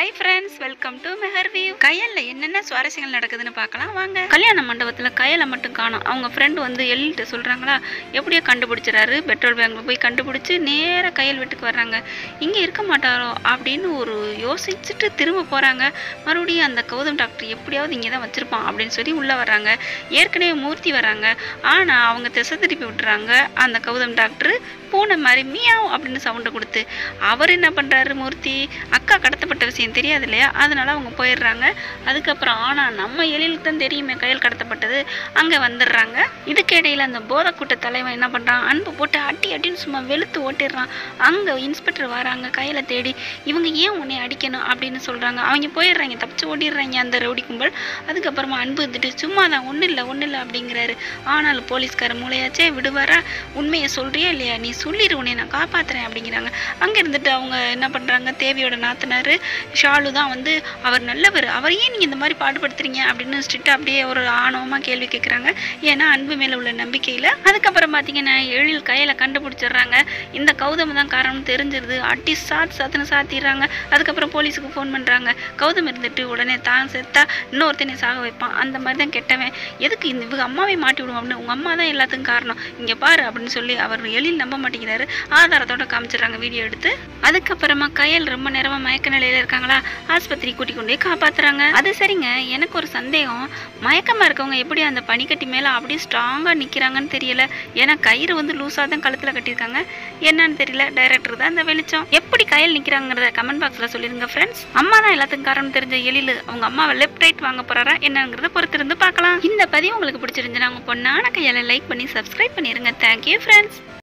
hi friends welcome to Mehar view கையல்ல என்னென்ன சுவாரஸ்யங்கள் நடக்குதுன்னு பார்க்கலாம் வாங்க கல்யாண மண்டபத்தில் கையலை மட்டும் காணும் அவங்க ஃப்ரெண்டு வந்து எல்லிட்ட சொல்கிறாங்களா எப்படியோ கண்டுபிடிச்சிறாரு பெட்ரோல் பேங்க்ல போய் கண்டுபிடிச்சி நேராக கையல் வீட்டுக்கு வர்றாங்க இங்கே இருக்க மாட்டாரோ அப்படின்னு ஒரு யோசிச்சுட்டு திரும்ப போகிறாங்க மறுபடியும் அந்த கௌதம் டாக்டர் எப்படியாவது இங்கே தான் வச்சுருப்பான் அப்படின்னு சொல்லி உள்ளே வர்றாங்க ஏற்கனவே மூர்த்தி வராங்க ஆனால் அவங்க திசை திருப்பி விட்டுறாங்க அந்த கௌதம் டாக்டர் பூனை மாதிரி மியாவ் அப்படின்னு சவுண்டை கொடுத்து அவர் என்ன பண்ணுறாரு மூர்த்தி அக்கா கடத்தப்பட்ட விஷயம் தெரியாது இல்லையா அதனால அவங்க போயிடுறாங்க அதுக்கப்புறம் ஆனால் நம்ம எழிலுக்கு தான் தெரியுமே கையில் கடத்தப்பட்டது அங்கே வந்துடுறாங்க இதுக்கு இடையில அந்த போதைக்கூட்ட தலைவன் என்ன பண்ணுறான் அன்பு போட்டு அட்டி அட்டின்னு சும்மா வெளுத்து ஓட்டிடுறான் அங்கே இன்ஸ்பெக்டர் வராங்க கையில் தேடி இவங்க ஏன் உன்னை அடிக்கணும் அப்படின்னு சொல்கிறாங்க அவங்க போயிடுறாங்க தப்பிச்சு ஓடிடுறாங்க அந்த ரவுடி கும்பல் அதுக்கப்புறமா அன்பு இருந்துட்டு சும்மா தான் ஒன்றும் இல்லை ஒன்றும் இல்லை அப்படிங்கிறாரு ஆனாலும் போலீஸ்கார மூளையாச்சே விடுவாரா உண்மையை சொல்றியா இல்லையா நீ சொல்லிடு உன்னை நான் காப்பாத்துறேன் அப்படிங்கிறாங்க அங்கே இருந்துட்டு அவங்க என்ன பண்ணுறாங்க தேவியோட நாத்தனார் ஷாலு தான் வந்து அவர் நல்லவர் அவர் ஏன் நீங்கள் இந்த மாதிரி பாடுபடுத்துறீங்க அப்படின்னு ஸ்ட்ரிக்டாக அப்படியே ஒரு ஆணவமாக கேள்வி கேட்குறாங்க ஏன்னா அன்பு மேலே உள்ள நம்பிக்கையில் அதுக்கப்புறம் பார்த்தீங்கன்னா எழில் கையில் கண்டுபிடிச்சிடுறாங்க இந்த கௌதம் தான் காரணம் தெரிஞ்சிருது அட்டி சாத்து சாத்துன்னு சாத்திடுறாங்க அதுக்கப்புறம் போலீஸுக்கு ஃபோன் பண்ணுறாங்க கௌதம் இருந்துட்டு உடனே தான் செத்தா இன்னொருத்தனை சாக வைப்பான் அந்த மாதிரி தான் கெட்டவன் எதுக்கு இந்த இவங்க அம்மாவை மாட்டி விடுவோம் அப்படின்னு உங்கள் அம்மா தான் எல்லாத்துக்கும் காரணம் இங்கே பாரு அப்படின்னு சொல்லி அவர் எழில் நம்ப மாட்டேங்கிறாரு ஆதாரத்தோட காமிச்சிடுறாங்க வீடியோ எடுத்து அதுக்கப்புறமா கையல் ரொம்ப நேரமா மயக்க நிலையில இருக்காங்களா ஆஸ்பத்திரி கூட்டி கொண்டு போய் காப்பாத்துறாங்க அது சரிங்க எனக்கு ஒரு சந்தேகம் மயக்கமா இருக்கவங்க எப்படி அந்த பனிக்கட்டி மேல அப்படியே ஸ்ட்ராங்கா நிக்கிறாங்கன்னு தெரியல ஏன்னா கயிறு வந்து லூஸா தான் கழுத்துல கட்டியிருக்காங்க என்னன்னு தெரியல டைரக்டர் தான் அந்த வெளிச்சம் எப்படி கையில் நிக்கிறாங்கிறத கமெண்ட் பாக்ஸ்ல சொல்லிருங்க ஃப்ரெண்ட்ஸ் அம்மா தான் எல்லாத்துக்கும் காரணம் தெரிஞ்ச எழில் அவங்க அம்மாவை லெஃப்ட் ரைட் வாங்க போறாரா என்னங்கிறத பொறுத்திருந்து பார்க்கலாம் இந்த பதிவு உங்களுக்கு பிடிச்சிருந்துச்சுன்னா உங்க பொண்ணான கையால லைக் பண்ணி சப்ஸ்கிரைப் பண்ணிருங்க தேங்க்யூ ஃப்ரெண்ட்ஸ்